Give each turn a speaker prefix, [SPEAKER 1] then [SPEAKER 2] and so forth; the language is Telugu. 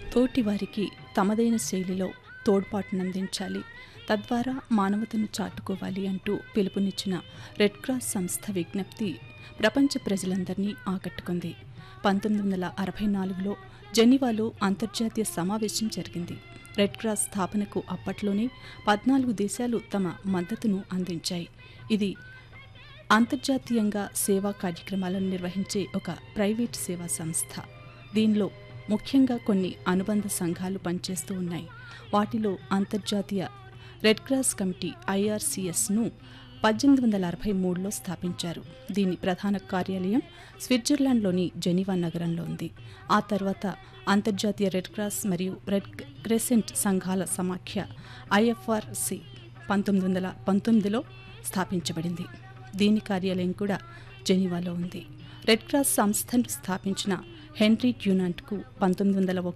[SPEAKER 1] తోటివారికి తమదైన శైలిలో తోడ్పాటునందించాలి తద్వారా మానవతను చాటుకోవాలి అంటూ పిలుపునిచ్చిన రెడ్ క్రాస్ సంస్థ విజ్ఞప్తి ప్రపంచ ప్రజలందరినీ ఆకట్టుకుంది పంతొమ్మిది వందల అరవై నాలుగులో జెనీవాలో అంతర్జాతీయ సమావేశం జరిగింది రెడ్ క్రాస్ స్థాపనకు అప్పట్లోనే పద్నాలుగు దేశాలు తమ మద్దతును అందించాయి ఇది అంతర్జాతీయంగా సేవా కార్యక్రమాలను నిర్వహించే ఒక ప్రైవేట్ సేవా సంస్థ దీనిలో ముఖ్యంగా కొన్ని అనుబంధ సంఘాలు పనిచేస్తూ ఉన్నాయి వాటిలో అంతర్జాతీయ రెడ్ క్రాస్ కమిటీ ఐఆర్సిఎస్ను పద్దెనిమిది వందల అరవై మూడులో స్థాపించారు దీని ప్రధాన కార్యాలయం స్విట్జర్లాండ్లోని జెనీవా నగరంలో ఉంది ఆ తర్వాత అంతర్జాతీయ రెడ్ క్రాస్ మరియు రెడ్ క్రెసెంట్ సంఘాల సమాఖ్య ఐఎఫ్ఆర్సి పంతొమ్మిది వందల పంతొమ్మిదిలో స్థాపించబడింది దీని కార్యాలయం కూడా జెనీవాలో ఉంది రెడ్ క్రాస్ సంస్థను స్థాపించిన హెన్రీ ట్యూనాంట్కు పంతొమ్మిది వందల